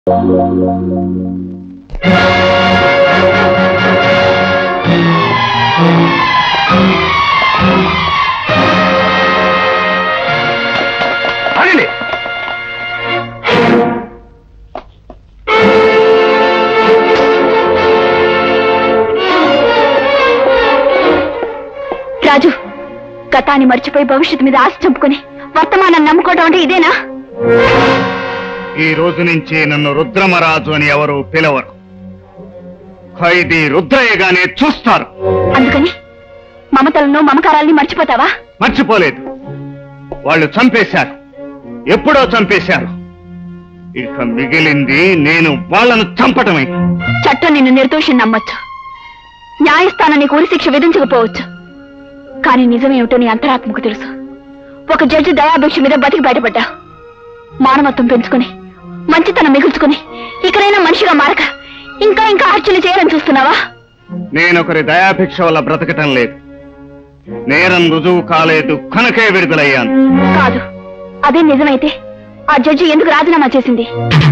ఆగండి రాజు గతాన్ని మర్చిపోయి భవిష్యత్తు మీద ఆశ చంపుకొని వర్తమానాన్ని నమ్ముకోవడం అంటే ఇదేనా ఈ రోజు నుంచి నన్ను రుద్రమరాజు అని ఎవరు పిలవరు ఖైదీ రుద్రయ్యగానే చూస్తారు అందుకని మమతలను మమకారాల్ని మర్చిపోతావా మర్చిపోలేదు వాళ్ళు చంపేశారు ఎప్పుడో చంపేశారు ఇక మిగిలింది నేను వాళ్ళను చంపటమే చట్టం నిన్ను నిర్దోషి నమ్మొచ్చు న్యాయస్థానం నీకు ఉరి శిక్ష విధించకపోవచ్చు కానీ నిజమేమిటో నీ అంతరాత్మకు తెలుసు ఒక జడ్జి దయాభిక్ష మీద బతికి బయటపడ్డా మానవత్వం పెంచుకుని మంచితనం మిగుల్చుకుని ఇకనైనా మనిషిగా మారక ఇంకా ఇంకా హత్యలు చేయాలని చూస్తున్నావా నేనొకరి దయాభిక్ష వల్ల బ్రతకటం లేదు నేరం రుజువు కాలేదు కనుకే విడుదలయ్యాను కాదు అదే నిజమైతే ఆ జడ్జి ఎందుకు రాజీనామా చేసింది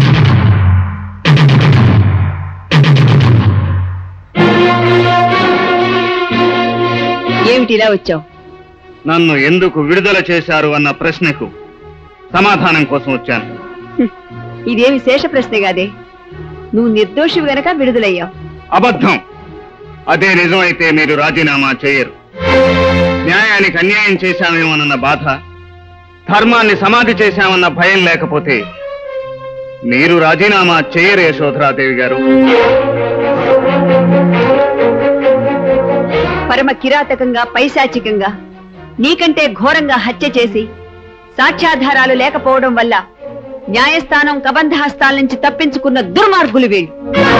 ఏమిటి ఇలా వచ్చావు నన్ను ఎందుకు విడుదల చేశారు అన్న ప్రశ్నకు సమాధానం కోసం వచ్చాను ఇదేమి శేష ప్రశ్న కాదే నువ్వు నిర్దోషివి గనక విడుదలయ్యావు అబద్ధం అదే నిజమైతే మీరు రాజీనామా చేయరు న్యాయానికి అన్యాయం చేశామేమోనన్న బాధ ధర్మాన్ని సమాధి చేశామన్న భయం లేకపోతే మీరు రాజీనామా చేయరు యశోధరాదేవి గారు పరమ కిరాతకంగా పైశాచికంగా నీకంటే ఘోరంగా హత్య చేసి సాక్ష్యాధారాలు లేకపోవడం వల్ల న్యాయస్థానం కబంధ హస్తాల నుంచి తప్పించుకున్న దుర్మార్గులు వీళ్ళు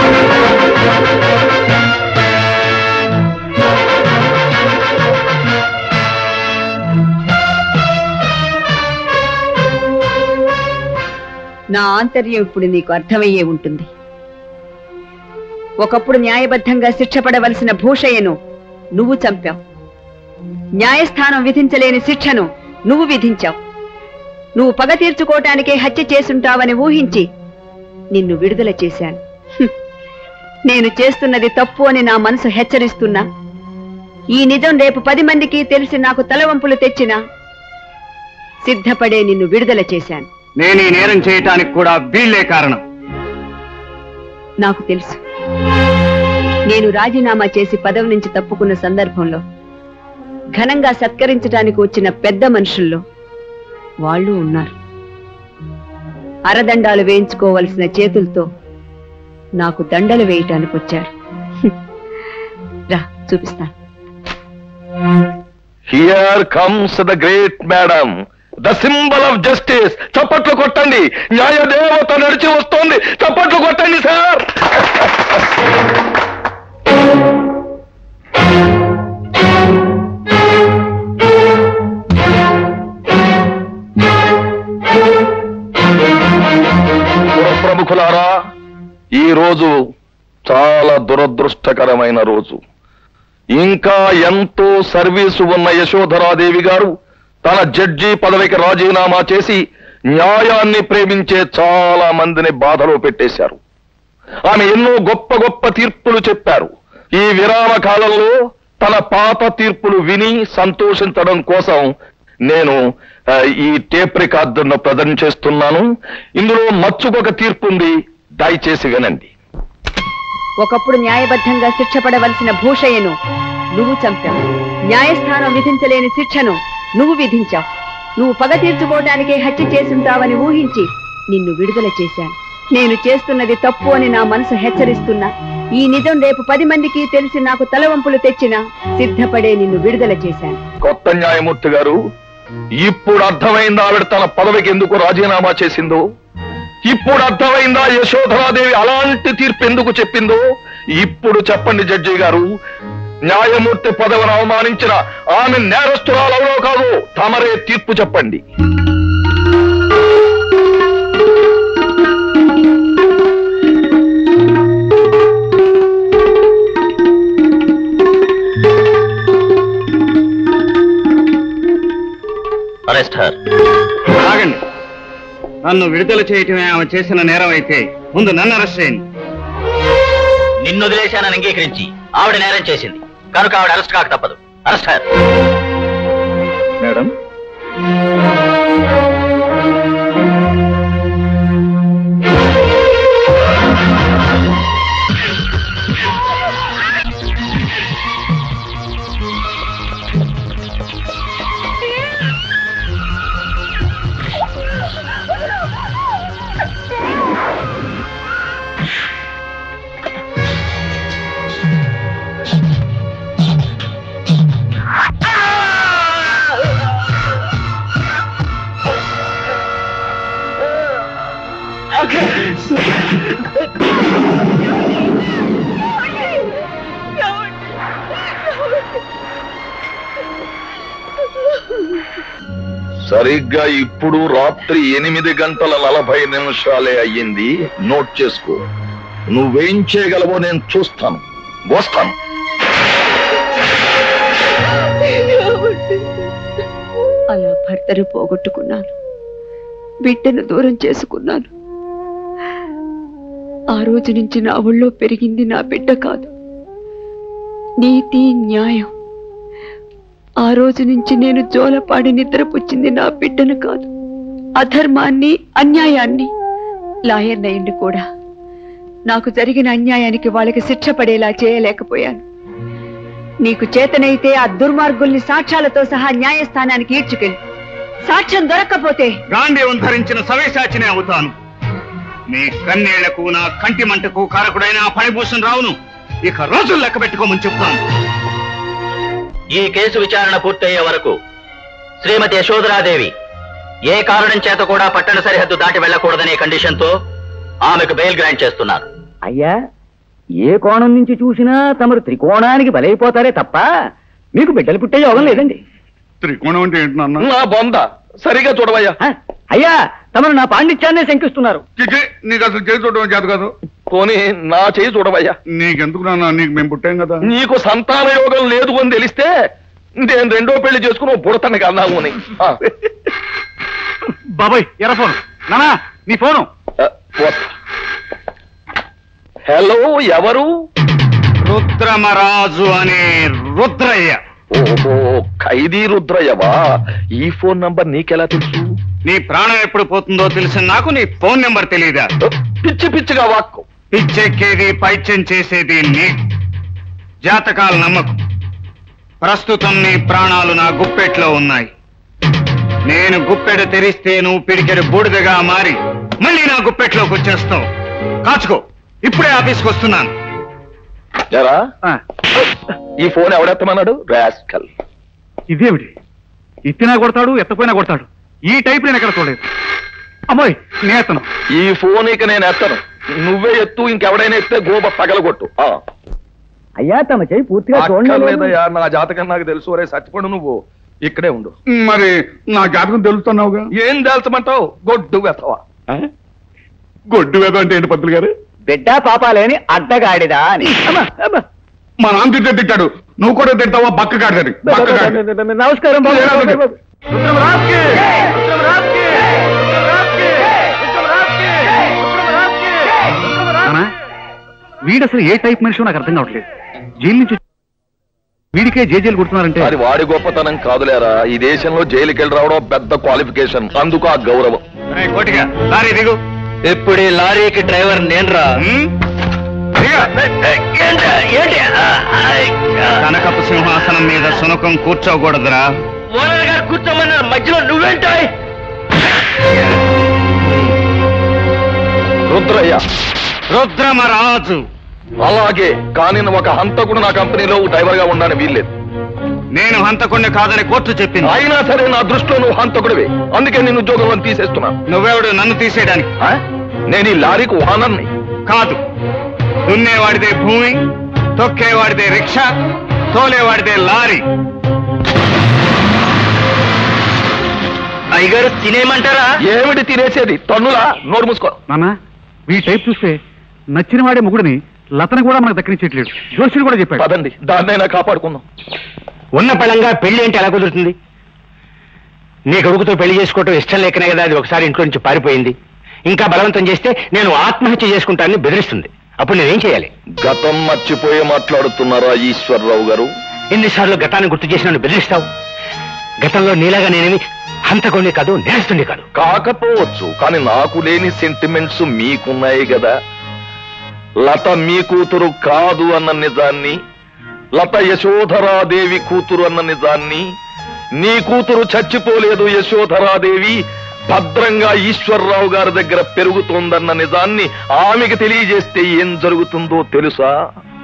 నా ఆంతర్యం ఇప్పుడు నీకు అర్థమయ్యే ఉంటుంది ఒకప్పుడు న్యాయబద్ధంగా శిక్ష పడవలసిన భూషయ్యను నువ్వు చంపావు న్యాయస్థానం విధించలేని శిక్షను నువ్వు విధించావు నువ్వు పగ తీర్చుకోవటానికే హత్య చేసుంటావని ఊహించి నిన్ను విడుదల చేశాను హ్మ్. నేను చేస్తున్నది తప్పు అని నా మనసు హెచ్చరిస్తున్నా ఈ నిజం రేపు పది మందికి తెలిసి నాకు తలవంపులు తెచ్చినా సిద్ధపడే నిన్ను విడుదల చేశాను నేను ఈ నేరం చేయటానికి కూడా వీళ్లే కారణం నాకు తెలుసు నేను రాజీనామా చేసి పదవి నుంచి తప్పుకున్న సందర్భంలో ఘనంగా సత్కరించడానికి వచ్చిన పెద్ద మనుషుల్లో వాళ్ళు ఉన్నారు అరదండాలు వేయించుకోవలసిన చేతులతో నాకు దండలు వేయటానికి వచ్చారు హ్మ్. రా చూపిస్తాను here comes the great madam the symbol of justice చప్పట్లు కొట్టండి న్యాయ దేవత నడిచి వస్తోంది చప్పట్లు కొట్టండి సార్ పుర ప్రముఖులారా ఈ రోజు చాలా దురదృష్టకరమైన రోజు ఇంకా ఎంతో సర్వీసు ఉన్న యశోధరాదేవి గారు తన జడ్జి పదవికి రాజీనామా చేసి న్యాయాన్ని ప్రేమించే చాలా మందిని బాధలో పెట్టేశారు ఆమె ఎన్నో గొప్ప గొప్ప తీర్పులు చెప్పారు ఈ విరామ కాలంలో తన పాత తీర్పులు విని సంతోషించడం కోసం నేను ఆ, ఈ టేప్ రికార్డును ప్రజెంట్ చేస్తున్నాను ఇందులో మచ్చుకొక తీర్పు ఉంది దయచేసి వినండి ఒకప్పుడు న్యాయబద్ధంగా శిక్ష పడవలసిన భూషయ్యను నువ్వు చంపావు న్యాయస్థానం విధించలేని శిక్షను నువ్వు విధించావు నువ్వు పగ తీర్చుకోవడానికే హత్య చేసుంటావని ఊహించి నిన్ను విడుదల చేశాను నేను చేస్తున్నది తప్పు అని నా మనసు హెచ్చరిస్తున్నా ఈ నిజం రేపు పది మందికి తెలిసి నాకు తలవంపులు తెచ్చినా సిద్ధపడే నిన్ను విడుదల చేశాను కొత్త న్యాయమూర్తి గారు ఇప్పుడు అర్థమైందా ఆవిడ తన పదవికి ఎందుకు రాజీనామా చేసిందో ఇప్పుడు అర్థమైందా యశోధరాదేవి అలాంటి తీర్పు ఎందుకు చెప్పిందో ఇప్పుడు చెప్పండి జడ్జి గారు న్యాయమూర్తి పదవిని అవమానించిన ఆమె నేరస్తురాలెవరో కాదు తమరే తీర్పు చెప్పండి ఆగండి నన్ను విడుదల చేయటమే ఆమె చేసిన నేరం అయితే ముందు నన్ను అరెస్ట్ చేయండి నిన్ను వదిలేశానని అంగీకరించి ఆవిడ నేరం చేసింది కనుక ఆవిడ అరెస్ట్ కాక తప్పదు అరెస్ట్ మేడం సరిగ్గా ఇప్పుడు రాత్రి ఎనిమిది గంటల నలభై నిమిషాలే అయ్యింది నోట్ చేసుకో నువ్వేం చేయగలవో నేను చూస్తాను వస్తాను అలా భర్తను పోగొట్టుకున్నాను బిడ్డను దూరం చేసుకున్నాను ఆ రోజు నుంచి నా ఒళ్ళో పెరిగింది నా బిడ్డ కాదు నీతి న్యాయం ఆ రోజు నుంచి నేను జోలపాడి నిద్రపుచ్చింది నా బిడ్డను కాదు అధర్మాన్ని అన్యాయాన్ని లాయర్ నయ్యండి కూడా నాకు జరిగిన అన్యాయానికి వాళ్ళకి శిక్ష పడేలా చేయలేకపోయాను నీకు చేతనైతే ఆ దుర్మార్గుల్ని సాక్ష్యాలతో సహా న్యాయస్థానానికి ఈడ్చుకెళ్ళి సాక్ష్యం దొరక్కపోతే గాంధీవం ధరించిన సవేశాచినే అవుతాను నీ కన్నీళ్లకు నా కంటి మంటకు కారకుడైన ఆ ఫణిభూషణ్ రావును ఇక రోజులు లెక్క పెట్టుకోమని చెప్తాను ఈ కేసు విచారణ పూర్తయ్యే వరకు శ్రీమతి యశోధరాదేవి ఏ కారణం చేత కూడా పట్టణ సరిహద్దు దాటి వెళ్లకూడదనే కండిషన్తో ఆమెకు బెయిల్ గ్రాంట్ చేస్తున్నారు అయ్యా ఏ కోణం నుంచి చూసినా తమరు త్రికోణానికి బలైపోతారే తప్ప మీకు బిడ్డలు పుట్టే యోగం లేదండి త్రికోణం అంటే ఏంటి నాన్న నా బొంద సరిగా చూడవయ్యా హ? అయ్యా తమరు నా పాండిత్యాన్నే శంకిస్తున్నారు నీకు అసలు చేసి చూడడం చేత కాదు పోనీ నా చేయి చూడవయ్యా నీకెందుకు నాన్న నీకు మేము పుట్టాం కదా నీకు సంతాన యోగం లేదు అని తెలిస్తే నేను రెండో పెళ్లి చేసుకుని బుడతాను కన్నాము అని ఆ, బాబాయ్ ఎర ఫోన్ నానా నీ ఫోను ఆ, వస్తా. హలో ఎవరు రుద్రమరాజు అనే రుద్రయ్య ఓహో ఖైదీ రుద్రయ్యవా ఈ ఫోన్ నంబర్ నీకెలా తెలుసు నీ ప్రాణం ఎప్పుడు పోతుందో తెలిసిన నాకు నీ ఫోన్ నెంబర్ తెలియదా పిచ్చి పిచ్చిగా వాక్కు పిచ్చెక్కేది పైత్యం చేసేది నీ జాతకాలు నమ్మకు ప్రస్తుతం నీ ప్రాణాలు నా గుప్పెట్లో ఉన్నాయి నేను గుప్పెడు తెరిస్తే నువ్వు పిడికెడు బూడిదగా మారి మళ్ళీ నా గుప్పెట్లోకి వచ్చేస్తావు కాచుకో ఇప్పుడే ఆఫీస్కి వస్తున్నాను ఎరా ఈ ఫోన్ ఎవడెత్తమన్నాడు రాస్కల్ ఇదేమిటి ఎత్తినా కొడతాడు ఎత్తపోయినా కొడతాడు ఈ టైప్ నేను ఎక్కడ చూడలేదు అమ్మాయి నేతను ఈ ఫోన్ ఇక నేను ఎత్తను నువ్వే ఎత్తు ఇంకెవడైనా ఎత్తే గోబ పగలగొట్టు ఆ. అయ్యా తమ చేయి పూర్తిగా చూడండి అక్కర్లేదయ్యా నా జాతకం నాకు తెలుసు రే చచ్చిపోడు నువ్వు ఇక్కడే ఉండు మరి నా జాతకం తెలుస్తున్నావుగా ఏం తెలుసమంటావు గొడ్డు వెతవా గొడ్డు వేద అంటే ఏంటి పంతులు గారు బిడ్డ పాపాలేని అడ్డగాడిదా అని అమ్మా, అమ్మా. మా నాన్న తిట్టే తిట్టాడు నువ్వు కూడా తింటావా బక్క కాడని నమస్కారం బాబు. ఏరా, బాబు. వీడు అసలు ఏ టైప్ మనిషి నాకు అర్థం కావట్లేదు జైలు నుంచి వీడికే జే జైలు కొడుతున్నారంటే అది వాడి గొప్పతనం కాదులేరా ఈ దేశంలో జైలుకి వెళ్ళి రావడం పెద్ద క్వాలిఫికేషన్ అందుకు ఆ గౌరవం కోటిగా లారీ దిగు ఇప్పుడు ఈ లారీకి డ్రైవర్ నేనురా ఉమ్, దిగు. కనకపు సింహాసనం మీద సునకం కూర్చోకూడదురా ఓనర్ గారు కూర్చోమన్నారు మధ్యలో నువ్వేంటాయి రుద్రయ్య రుద్రమరాజు అలాగే కానీ నువ్వు ఒక హంతకుడు నా కంపెనీలో డ్రైవర్ గా ఉండని వీల్లేదు నేను హంతకుండా కాదని కోర్టు చెప్పింది అయినా సరే నా దృష్టిలో నువ్వు హంతకుడివి అందుకే నేను ఉద్యోగంలో తీసేస్తున్నాను నువ్వెవడు నన్ను తీసేయడానికి ఆ? నేను ఈ లారీకి వాహనాన్ని కాదు దున్నేవాడిదే భూమి తొక్కేవాడిదే రిక్షా తోలేవాడిదే లారీ అయ్యగారు తినేయమంటారా ఏమిటి తినేసేది తన్నులా నోరు మూసుకో నాన్న వీ టైప్ చూస్తే నచ్చిన వాడే ముగుడిని లతను కూడా మనకు దక్కనిచ్చేట్లేడు జోషుడు కూడా చెప్పాడు పదండి దాన్నైనా కాపాడుకుందాం ఉన్న పళంగా పెళ్లి అంటే ఎలా కుదురుతుంది నీ కొడుకుతో పెళ్లి చేసుకోవటం ఇష్టం లేకనే కదా అది ఒకసారి ఇంట్లో నుంచి పారిపోయింది ఇంకా బలవంతం చేస్తే నేను ఆత్మహత్య చేసుకుంటానని బెదిరిస్తుంది అప్పుడు నేనేం చేయాలి గతం మర్చిపోయి మాట్లాడుతున్నారా ఈశ్వరరావు గారు ఎన్నిసార్లు గతాన్ని గుర్తు చేసి నన్ను బెదిరిస్తావు గతంలో నీలాగా నేనేమి హంతకొని కాదు నేరస్తుండే కాదు కాకపోవచ్చు కానీ నాకు లేని సెంటిమెంట్స్ మీకున్నాయి కదా లత మీ కూతురు కాదు అన్న నిజాన్ని లత యశోధరాదేవి కూతురు అన్న నిజాన్ని నీ కూతురు చచ్చిపోలేదు యశోధరాదేవి భద్రంగా ఈశ్వరరావు గారి దగ్గర పెరుగుతోందన్న నిజాన్ని ఆమెకి తెలియజేస్తే ఏం జరుగుతుందో తెలుసా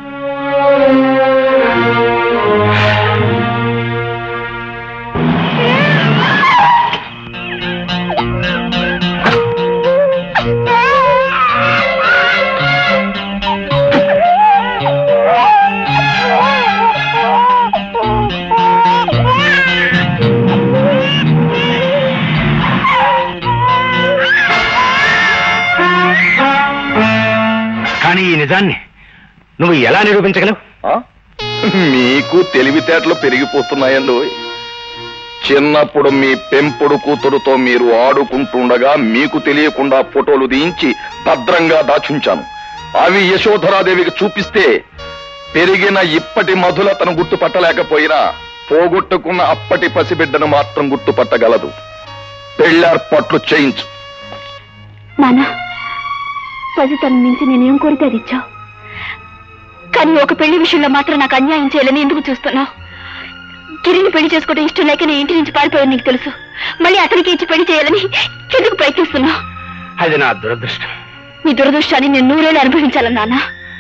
కానీ ఈ నిజాన్ని నువ్వు ఎలా నిరూపించగలవు ఆ? మీకు తెలివితేటలు పెరిగిపోతున్నాయండి చిన్నప్పుడు మీ పెంపుడు కూతురుతో మీరు ఆడుకుంటుండగా మీకు తెలియకుండా ఫోటోలు తీయించి భద్రంగా దాచుంచాను అవి యశోధరాదేవికి చూపిస్తే పెరిగిన ఇప్పటి మధులతను గుర్తుపట్టలేకపోయినా పోగొట్టుకున్న అప్పటి పసిబిడ్డను మాత్రం గుర్తుపట్టగలదు పెళ్ళార్పాట్లు చేయించు నాన్న పసితనం నుంచి నేనేం కోరితే అది ఇచ్చావు కానీ ఒక పెళ్లి విషయంలో మాత్రం నాకు అన్యాయం చేయాలని ఎందుకు చూస్తున్నావు గిరిని పెళ్లి చేసుకోవడం ఇష్టం లేక నేను ఇంటి నుంచి పారిపోయాను నీకు తెలుసు మళ్ళీ అతనికి ఇచ్చి పెళ్లి చేయాలని ఎందుకు ప్రయత్నిస్తున్నావు అది నా దురదృష్టం నీ దురదృష్టాన్ని నేను నూరేళ్ళు అనుభవించాలి నాన్న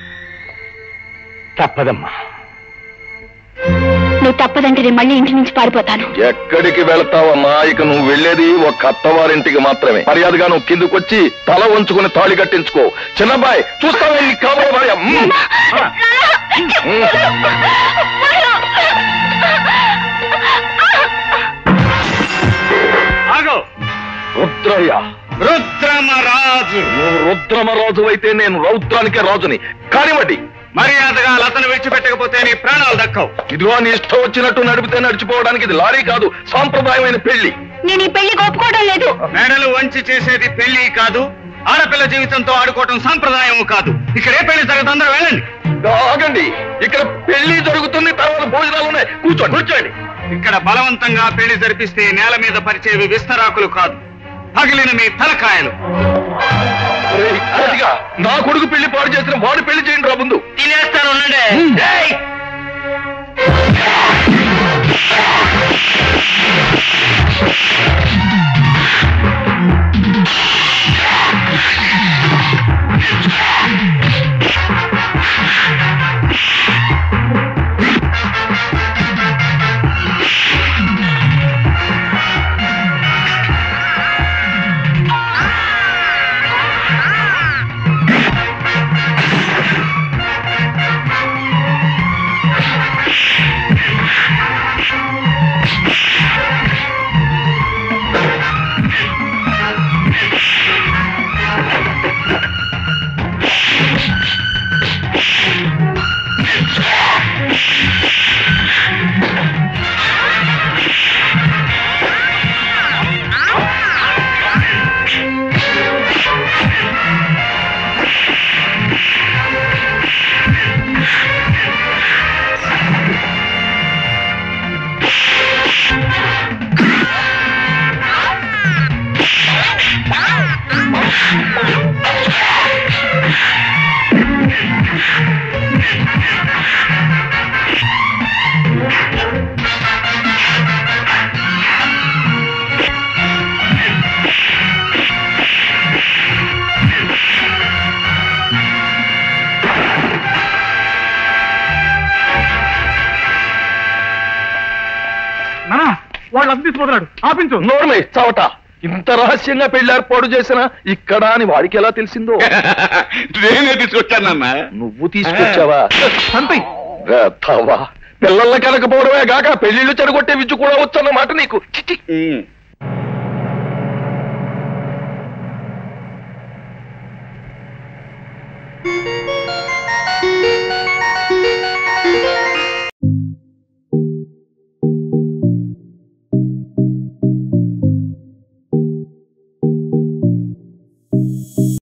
తప్పదమ్మా నువ్వు తప్పదంటే నేను మళ్ళీ ఇంటి నుంచి పారిపోతాను ఎక్కడికి వెళ్తావమ్మా ఇక నువ్వు వెళ్ళేది ఒక అత్తవారింటికి మాత్రమే మర్యాదగా నువ్వు కిందకొచ్చి తల వంచుకుని తాళి కట్టించుకో చిన్నబ్బాయి చూస్తావా నీకు కాబోయే భార్య మ్మ్. ఆగో రుద్రయ్య రుద్రమరాజు నువ్వు రుద్రమరాజు అయితే నేను రౌద్రానికే రాజుని కానివ్వండి మర్యాదగా లతను విడిచిపెట్టకపోతే నీ ప్రాణాలు దక్కవు ఇదిగో నీ ఇష్టం వచ్చినట్టు నడిపితే నడిచిపోవడానికి ఇది లారీ కాదు సాంప్రదాయమైన పెళ్లి నేను ఈ పెళ్లి ఒప్పుకోవడం లేదు మేడలు వంచి చేసేది పెళ్లి కాదు ఆడపిల్ల జీవితంతో ఆడుకోవటం సాంప్రదాయం కాదు ఇక్కడ ఏ పెళ్లి జరగదు అందరూ వెళ్ళండి ఆగండి ఇక్కడ పెళ్లి జరుగుతుంది తర్వాత భోజనాలు ఉన్నాయి కూర్చోండి కూర్చోండి ఇక్కడ బలవంతంగా పెళ్లి జరిపిస్తే నేల మీద పరిచేవి విస్తరాకులు కాదు పగిలిన మీ తలకాయలు ఒరేయ్, అదిగా, నా కొడుకు పెళ్లి పాడు చేసిన వాడు పెళ్లి చేయండి రా ముందు తినేస్తాను ఏయ్! వాడు లబ్ధి తీసుకుపోతున్నాడు ఆపించు నోర్లే చావట ఇంత రహస్యంగా పెళ్లి ఏర్పాటు చేసిన ఇక్కడ అని వాడికి ఎలా తెలిసిందో నేనే తీసుకొచ్చానన్నా నువ్వు తీసుకొచ్చావా సంతై తవా పిల్లల్ని కనకపోవడమే గాక పెళ్లిళ్ళు చెడగొట్టే విద్య కూడా వచ్చన్నమాట నీకు చిచి